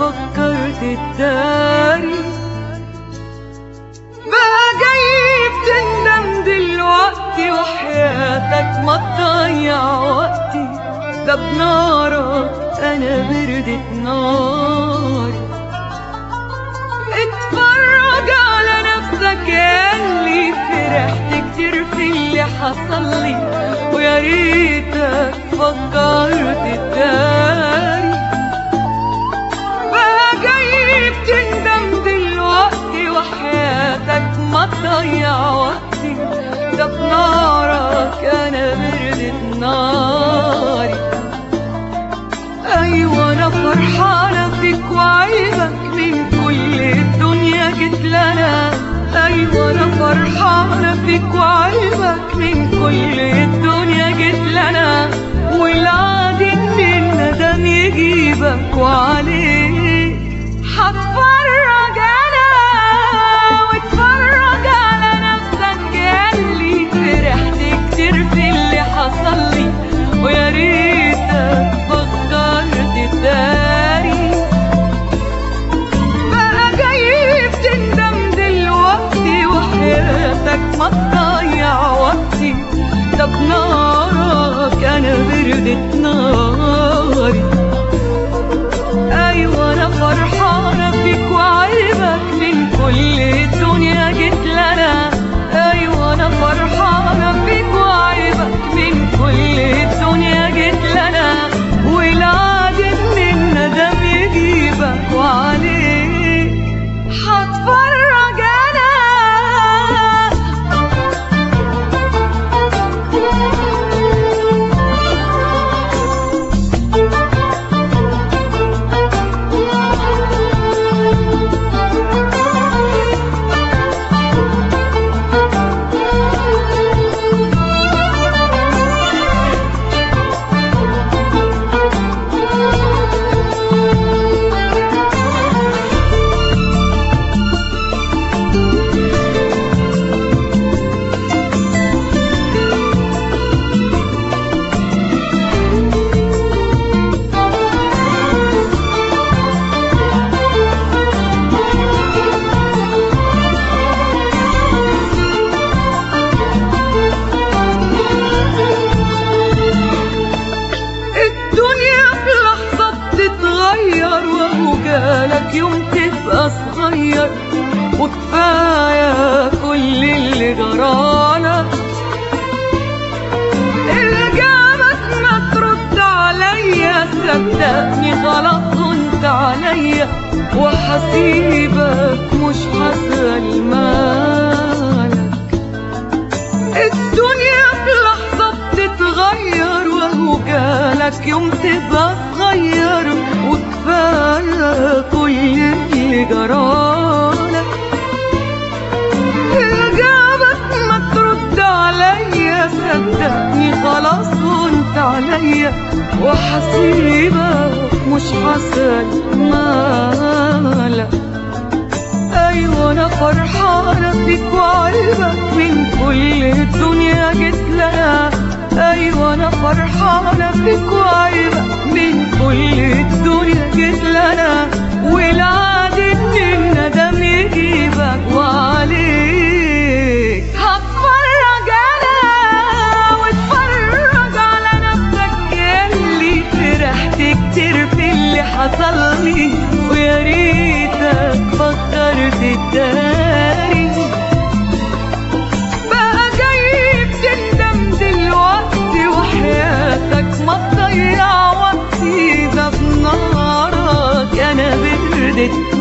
فكرت تداري بقى جاي بتندم دلوقتي وحياتك ما تضيع وقتي ده بنارك انا بردت ناري اتفرج على نفسك اللي فرحت كتير في اللي حصل لي ويا ريتك فكرت تداري بقى جاي بتندم دلوقتي وحياتك ما تضيع وقتي ده بنارك انا بردت ناري ايوه انا فرحانه فيك وعيبك من كل الدنيا جيت لنا ايوه انا فرحانه فيك وعيبك من كل الدنيا جيت لنا والعادي ان الندم يجيبك وعليك هتفرج انا واتفرج على نفسك اللي فرحت كتير في اللي حصل لي ويا ريتك فكرت تداري بقى جاي بتندم دلوقتي وحياتك ما تضيع وقتي ده بنارك انا بردت ناري ايوه انا فرحانه فيك وعيبك من كل الدنيا جيت لنا ايوه انا فرحانه فيك وعيبك من كل الدنيا جيت لنا والعادي ان الندم يجيبك وعليك هتفرج انا الدنيا في لحظة بتتغير وهو جالك يوم تبقى صغير وكفاية كل اللي جرالك إجابك ما ترد عليا صدقني خلاص كنت عليا وحسيبك مش هسأل مالك الدنيا في لحظة بتتغير وهو جالك يوم تبقى صغير وكفاية كل اللي جرالك إجابك ما ترد عليا صدقني خلاص كنت عليا وحسيبك مش هسأل مالك ايوه انا فرحانه فيك وعيبك من كل الدنيا جيت لها ايوه انا فرحانه فيك وعيبك من كل الدنيا جيت لنا والعادي ان الندم يجيبك وعليك هتفرج انا واتفرج على نفسك اللي فرحت كتير في اللي حصل لي ويا ريتك فكرت تداري بقى جاي بتندم دلوقتي وحياتك ما تضيع وقتي ده بنارك انا بردت